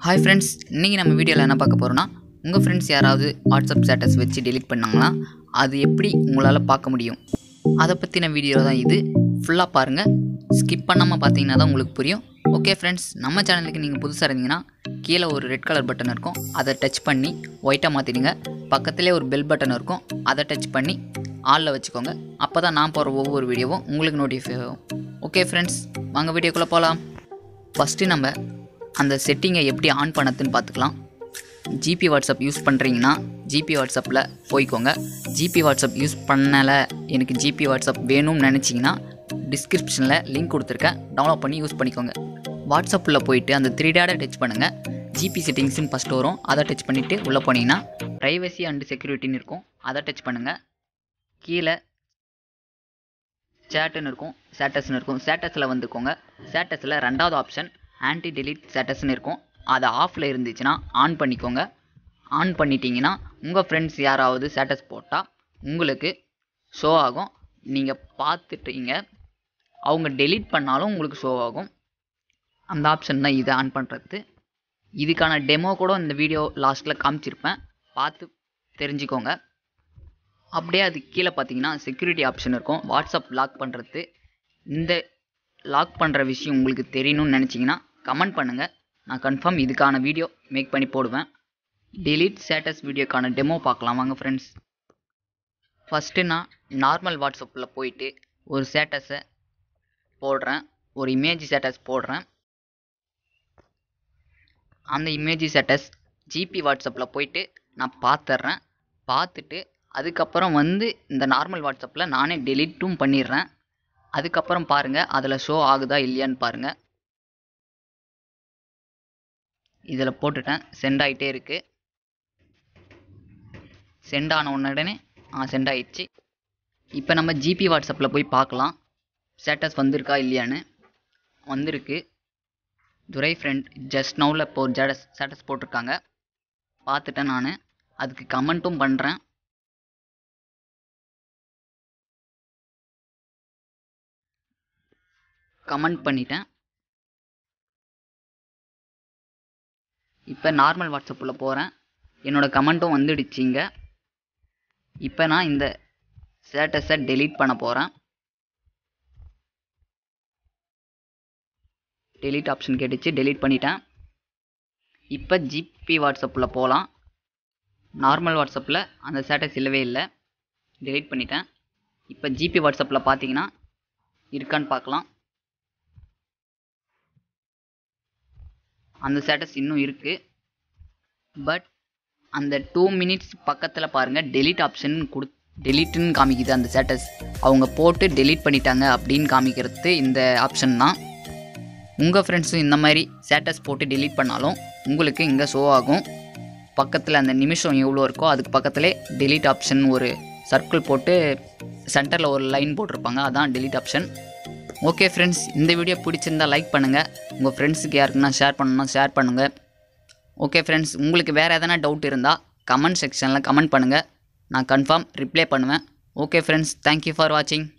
hi friends இன்றைக்கி நம்ம வீடியோவில் என்ன பார்க்க போகிறோன்னா உங்கள் ஃப்ரெண்ட்ஸ் யாராவது வாட்ஸ்அப் ஸ்டேட்டஸ் வச்சு டெலீட் பண்ணாங்கன்னா அது எப்படி உங்களால் பார்க்க முடியும் அதை பற்றின வீடியோ தான் இது ஃபுல்லாக பாருங்கள் ஸ்கிப் பண்ணாமல் பார்த்தீங்கன்னா தான் உங்களுக்கு புரியும் ஓகே ஃப்ரெண்ட்ஸ் நம்ம சேனலுக்கு நீங்கள் புதுசாக இருந்தீங்கன்னா கீழே ஒரு ரெட் கலர் பட்டன் இருக்கும் அதை டச் பண்ணி ஒயிட்டாக மாற்றிடுங்க பக்கத்துலேயே ஒரு பெல் பட்டன் இருக்கும் அதை டச் பண்ணி ஆளில் வச்சுக்கோங்க அப்போ தான் நான் போகிற ஒவ்வொரு வீடியோவும் உங்களுக்கு நோட்டிஃபை ஆகும் ஓகே ஃப்ரெண்ட்ஸ் வாங்க வீடியோக்குள்ளே போகலாம் ஃபஸ்ட்டு நம்ம அந்த செட்டிங்கை எப்படி ஆன் பண்ணதுன்னு பார்த்துக்கலாம் ஜிபி வாட்ஸ்அப் யூஸ் பண்ணுறீங்கன்னா ஜிபி வாட்ஸ்அப்பில் போய்க்கோங்க ஜிபி வாட்ஸ்அப் யூஸ் பண்ணலை எனக்கு ஜிபி வாட்ஸ்அப் வேணும்னு நினச்சிங்கன்னா டிஸ்கிரிப்ஷனில் லிங்க் கொடுத்துருக்கேன் டவுன்லோட் பண்ணி யூஸ் பண்ணிக்கோங்க வாட்ஸ்அப்பில் போயிட்டு அந்த த்ரீ டேட்டை டச் பண்ணுங்கள் ஜிபி செட்டிங்ஸ்னு ஃபஸ்ட்டு வரும் அதை டச் பண்ணிவிட்டு உள்ளே போனீங்கன்னா ப்ரைவசி அண்ட் செக்யூரிட்டின்னு இருக்கும் அதை டச் பண்ணுங்கள் கீழே சேட்டுன்னு இருக்கும் ஸ்டேட்டஸ்னு இருக்கும் ஸ்டேட்டஸில் வந்துக்கோங்க ஸ்டேட்டஸில் ரெண்டாவது ஆப்ஷன் ஆன்டி டெலீட் ஸ்டேட்டஸ்னு இருக்கும் அது ஆஃபில் இருந்துச்சுன்னா ஆன் பண்ணிக்கோங்க ஆன் பண்ணிட்டீங்கன்னா உங்கள் ஃப்ரெண்ட்ஸ் யாராவது ஸ்டேட்டஸ் போட்டால் உங்களுக்கு ஷோ ஆகும் நீங்கள் பார்த்துட்டீங்க அவங்க டெலீட் பண்ணாலும் உங்களுக்கு ஷோ ஆகும் அந்த ஆப்ஷன் தான் இதை ஆன் பண்ணுறது இதுக்கான டெமோ கூட இந்த வீடியோ லாஸ்ட்டில் காமிச்சிருப்பேன் பார்த்து தெரிஞ்சுக்கோங்க அப்படியே அது கீழே பார்த்தீங்கன்னா செக்யூரிட்டி ஆப்ஷன் இருக்கும் வாட்ஸ்அப் லாக் பண்ணுறது இந்த லாக் பண்ணுற விஷயம் உங்களுக்கு தெரியணும்னு நினச்சிங்கன்னா கமெண்ட் பண்ணுங்கள் நான் கன்ஃபார்ம் இதுக்கான வீடியோ மேக் பண்ணி போடுவேன் delete ஸ்டேட்டஸ் வீடியோக்கான டெமோ பார்க்கலாம் வாங்க ஃப்ரெண்ட்ஸ் ஃபஸ்ட்டு நான் நார்மல் வாட்ஸ்அப்பில் போயிட்டு ஒரு ஸ்டேட்டஸை போடுறேன் ஒரு இமேஜ் ஸ்டேட்டஸ் போடுறேன் அந்த இமேஜ் ஸ்டேட்டஸ் ஜிபி வாட்ஸ்அப்பில் போயிட்டு நான் பார்த்துட்றேன் பார்த்துட்டு அதுக்கப்புறம் வந்து இந்த நார்மல் வாட்ஸ்அப்பில் நானே டெலீட்டும் பண்ணிடுறேன் அதுக்கப்புறம் பாருங்கள் அதில் ஷோ ஆகுதா இல்லையான்னு பாருங்கள் இதில் போட்டுட்டேன் சென்ட் ஆகிட்டே இருக்குது சென்ட் ஆன உடனே ஆ சென்ட் ஆயிடுச்சு இப்போ நம்ம ஜிபி வாட்ஸ்அப்பில் போய் பார்க்கலாம் ஸ்டேட்டஸ் வந்திருக்கா இல்லையான்னு வந்திருக்கு துரை ஃப்ரெண்ட் ஜஸ்ட் நவுவில் இப்போ ஒரு ஜடஸ் ஸ்டேட்டஸ் போட்டிருக்காங்க பார்த்துட்டேன் நான் அதுக்கு கமெண்ட்டும் பண்ணுறேன் கமெண்ட் பண்ணிட்டேன் இப்போ நார்மல் வாட்ஸ்அப்பில் போகிறேன் என்னோடய கமெண்ட்டும் வந்துடுச்சிங்க இப்போ நான் இந்த ஸ்டேட்டஸை டெலீட் பண்ண போகிறேன் டெலீட் ஆப்ஷன் கேட்டுச்சு டெலீட் பண்ணிட்டேன் இப்போ ஜிபி வாட்ஸ்அப்பில் போகலாம் நார்மல் வாட்ஸ்அப்பில் அந்த ஸ்டேட்டஸ் இல்லவே இல்லை டெலீட் பண்ணிட்டேன் இப்போ ஜிபி வாட்ஸ்அப்பில் பார்த்தீங்கன்னா இருக்கான்னு பார்க்கலாம் அந்த ஸ்டேட்டஸ் இன்னும் இருக்குது பட் அந்த டூ மினிட்ஸ் பக்கத்தில் பாருங்கள் டெலீட் ஆப்ஷன் கொடு டெலீட்டுன்னு காமிக்குது அந்த ஸ்டேட்டஸ் அவங்க போட்டு டெலீட் பண்ணிட்டாங்க அப்படின்னு காமிக்கிறது இந்த ஆப்ஷன் தான் உங்கள் ஃப்ரெண்ட்ஸும் இந்த மாதிரி ஸ்டேட்டஸ் போட்டு டெலீட் பண்ணாலும் உங்களுக்கு இங்கே ஷோ ஆகும் பக்கத்தில் அந்த நிமிஷம் எவ்வளோ இருக்கோ அதுக்கு பக்கத்துலே டெலீட் ஆப்ஷன் ஒரு சர்க்கிள் போட்டு சென்டரில் ஒரு லைன் போட்டிருப்பாங்க அதான் டெலீட் ஆப்ஷன் ஓகே ஃப்ரெண்ட்ஸ் இந்த வீடியோ பிடிச்சிருந்தா லைக் பண்ணுங்கள் உங்கள் ஃப்ரெண்ட்ஸுக்கு யாருக்குன்னா ஷேர் பண்ணணும்னா ஷேர் பண்ணுங்கள் ஓகே ஃப்ரெண்ட்ஸ் உங்களுக்கு வேறு எதனா டவுட் இருந்தால் கமெண்ட் செக்ஷனில் கமெண்ட் பண்ணுங்கள் நான் கன்ஃபார்ம் ரிப்ளை பண்ணுவேன் ஓகே ஃப்ரெண்ட்ஸ் தேங்க்யூ ஃபார் வாட்சிங்